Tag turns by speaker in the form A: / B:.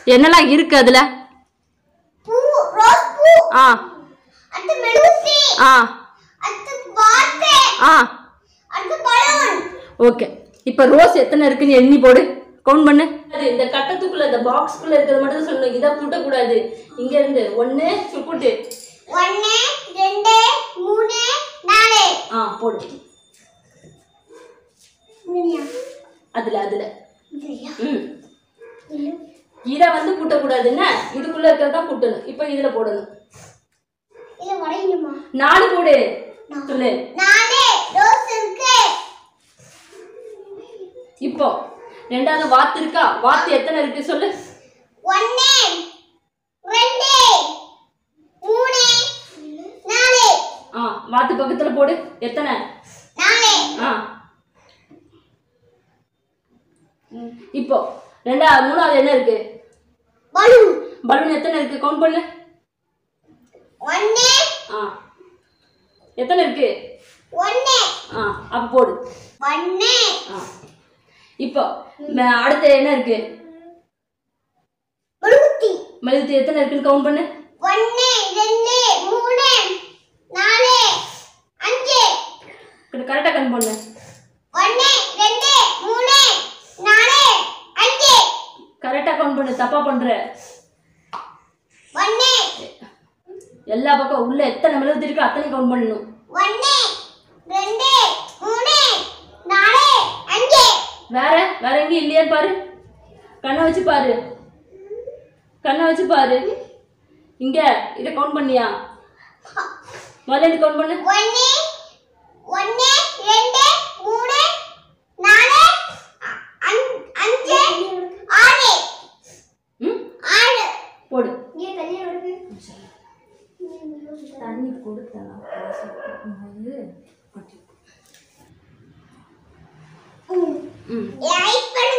A: என்னெல்லாம் இருக்கு அதுல
B: பூ ரோஸ் பூ
A: ஆ
B: அடுத்து மெழுகுத்தி
A: ஆ
B: அடுத்து வாத்து
A: ஆ
B: அடுத்து பலூன்
A: ஓகே இப்போ ரோஸ் எத்தனை இருக்குன்னு எண்ணி போடு கவுண்ட் பண்ணு அது இந்த கட்டத்துக்குள்ள இந்த பாக்ஸ்க்குள்ள இருக்கிறது மட்டும் தான் சொல்லணும் இதை கூட்டக்கூடாது இங்க இருந்து ஒன்று சுக்குட்டு
B: ஒன்னு ரெண்டு மூணு நாலு
A: ஆ போடு
B: இல்லையா
A: அதுல அதுல
B: இல்லையா
A: ம்
B: இல்ல
A: இதை வந்து கூட்டக்கூடாது என்ன இதுக்குள்ள இருக்கிறது தான் கூட்டணும் இப்போ இதுல போடணும்
B: இல்ல வரையணுமா
A: நாலு போடு சொல்லு
B: நாலு ரோஸ் இருக்கு
A: இப்போ ரெண்டாவது வாத்து இருக்கா வாத்து எத்தனை இருக்கு சொல்லு
B: ஒன்னு ரெண்டு மூணு நாலு
A: ஆ வாத்து பக்கத்துல போடு எத்தனை
B: நாலு
A: ஆ ம், இப்போ ரெண்டாவது மூணாவது என்ன இருக்கு
B: பலூன்
A: பலூன் எத்தனை இருக்கு கவுண்ட் பண்ணு
B: ஒன்னு
A: ஆ எத்தனை இருக்கு
B: ஒன்னு
A: ஆ அப்போ போடு
B: ஒன்னு
A: ஆ இப்போ ம- அடுத்து என்ன இருக்கு
B: மெழுகுத்தி
A: மெழுகுத்தி எத்தனை இருக்குன்னு கவுண்ட் பண்ணு
B: ஒன்னு ரெண்டு மூணு நாலு அஞ்சு
A: கரெக்டாக கவுண்ட் பண்ணு
B: ஒன்னு ரெண்டு மூணு நாலு அஞ்சு
A: கரெக்டாக கவுண்ட் பண்ணு தப்பா பண்ற
B: ஒன்னு
A: எல்லா பக்கம் உள்ள எத்தனை மெழுகுத்தி இருக்கோ அத்தனை கவுண்ட் பண்ணணும்
B: ஒன்னு ரெண்டு மூணு நாலு அஞ்சு
A: வேற வேற எங்கேயும் இல்லையான்னு பாரு கண்ணை வச்சு பாரு கண்ணை வச்சு பாரு இங்க இதை கவுண்ட் பண்ணியா முதல்ல இது கவுண்ட் பண்ணு
B: ஒன்னு ஒன்னு ரெண்டு மூணு நாலு அ- அஞ்- அஞ்சு ஆறு
A: ம்
B: ஆறு
A: போடு
B: இங்கே தண்ணி வருது
A: தண்ணி கொடுத்தா
B: ம்
A: ம்
B: லைக் பண்ணுங்க